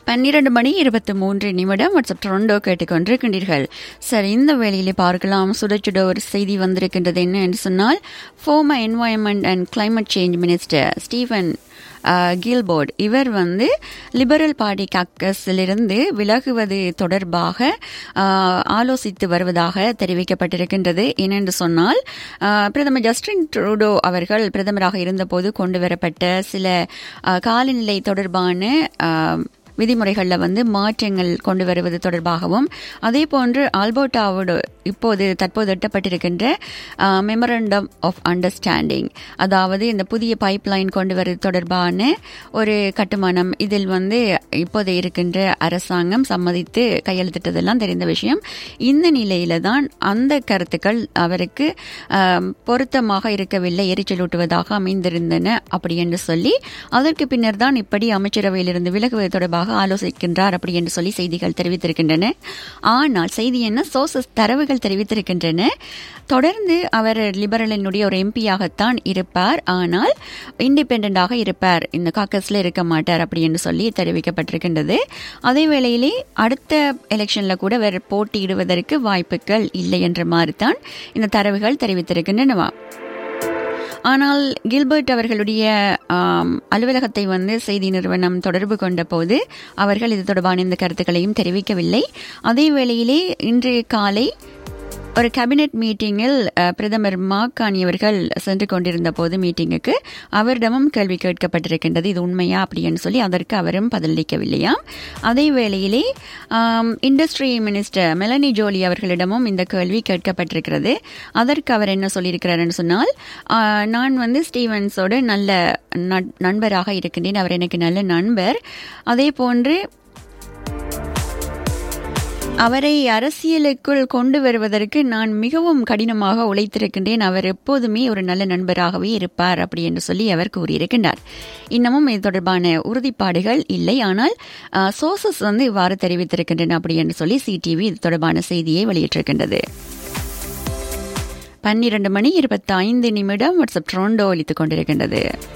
பன்னிரண்டு மணி இருபத்தி மூன்று நிமிடம் வாட்ஸ்அப் டொரண்டோ கேட்டுக்கொண்டிருக்கின்றீர்கள் சரி இந்த வேளையிலே பார்க்கலாம் சுட சுட ஒரு செய்தி வந்திருக்கின்றது என்ன என்று சொன்னால் former environment and climate change minister Steven Guilbeault இவர் வந்து லிபரல் பார்ட்டி கக்கஸிலிருந்து விலகுவது தொடர்பாக ஆலோசித்து வருவதாக தெரிவிக்கப்பட்டிருக்கின்றது ஏனென்று சொன்னால் பிரதமர் ஜஸ்டின் ட்ரூடோ அவர்கள் பிரதமராக இருந்தபோது கொண்டு வரப்பட்ட சில காலநிலை தொடர்பான விதிமுறைகளில் வந்து மாற்றங்கள் கொண்டு வருவது தொடர்பாகவும் அதே போன்று ஆல்போட்டாவோடு இப்போது தற்போது எட்டப்பட்டிருக்கின்ற மெமரண்டம் ஆஃப் அண்டர்ஸ்டாண்டிங் அதாவது இந்த புதிய பைப் லைன் கொண்டு வருவது தொடர்பான ஒரு கட்டுமானம் இதில் வந்து இப்போது இருக்கின்ற அரசாங்கம் சம்மதித்து கையெழுத்திட்டதெல்லாம் தெரிந்த விஷயம் இந்த நிலையில தான் அந்த கருத்துக்கள் அவருக்கு பொருத்தமாக இருக்கவில்லை எரிச்சலூட்டுவதாக அமைந்திருந்தன அப்படி என்று சொல்லி அதற்கு பின்னர் தான் இப்படி அமைச்சரவையிலிருந்து விலகுவது தொடர்பாக தொடர்பாக ஆலோசிக்கின்றார் அப்படி என்று சொல்லி செய்திகள் தெரிவித்திருக்கின்றன ஆனால் செய்தி என்ன சோர்சஸ் தரவுகள் தெரிவித்திருக்கின்றன தொடர்ந்து அவர் லிபரலினுடைய ஒரு எம்பியாகத்தான் இருப்பார் ஆனால் இண்டிபெண்டாக இருப்பார் இந்த காக்கஸ்ல இருக்க மாட்டார் அப்படி என்று சொல்லி தெரிவிக்கப்பட்டிருக்கின்றது அதே வேளையிலே அடுத்த எலெக்ஷன்ல கூட அவர் போட்டியிடுவதற்கு வாய்ப்புகள் இல்லை என்ற மாதிரி தான் இந்த தரவுகள் தெரிவித்திருக்கின்றனவா ஆனால் கில்பர்ட் அவர்களுடைய அலுவலகத்தை வந்து செய்தி நிறுவனம் தொடர்பு கொண்ட போது அவர்கள் இது தொடர்பான இந்த கருத்துக்களையும் தெரிவிக்கவில்லை அதே வேளையிலே இன்று காலை ஒரு கேபினெட் மீட்டிங்கில் பிரதமர் மாக்கானி அவர்கள் சென்று கொண்டிருந்த போது மீட்டிங்குக்கு அவரிடமும் கேள்வி கேட்கப்பட்டிருக்கின்றது இது உண்மையா அப்படின்னு சொல்லி அதற்கு அவரும் பதிலளிக்கவில்லையாம் அதே வேளையிலே இண்டஸ்ட்ரி மினிஸ்டர் மெலனி ஜோலி அவர்களிடமும் இந்த கேள்வி கேட்கப்பட்டிருக்கிறது அதற்கு அவர் என்ன சொல்லியிருக்கிறார்னு சொன்னால் நான் வந்து ஸ்டீவன்ஸோடு நல்ல நண்பராக இருக்கின்றேன் அவர் எனக்கு நல்ல நண்பர் அதே போன்று அவரை அரசியலுக்குள் கொண்டு வருவதற்கு நான் மிகவும் கடினமாக உழைத்திருக்கின்றேன் அவர் எப்போதுமே ஒரு நல்ல நண்பராகவே இருப்பார் அப்படி என்று சொல்லி அவர் கூறியிருக்கின்றார் இன்னமும் இது தொடர்பான உறுதிப்பாடுகள் இல்லை ஆனால் சோர்சஸ் வந்து இவ்வாறு தெரிவித்திருக்கின்றன அப்படி என்று சொல்லி சிடிவி இது தொடர்பான செய்தியை வெளியிட்டிருக்கின்றது பன்னிரண்டு மணி இருபத்தி ஐந்து நிமிடம் வாட்ஸ்அப் ட்ரோண்டோ ஒலித்துக் கொண்டிருக்கின்றது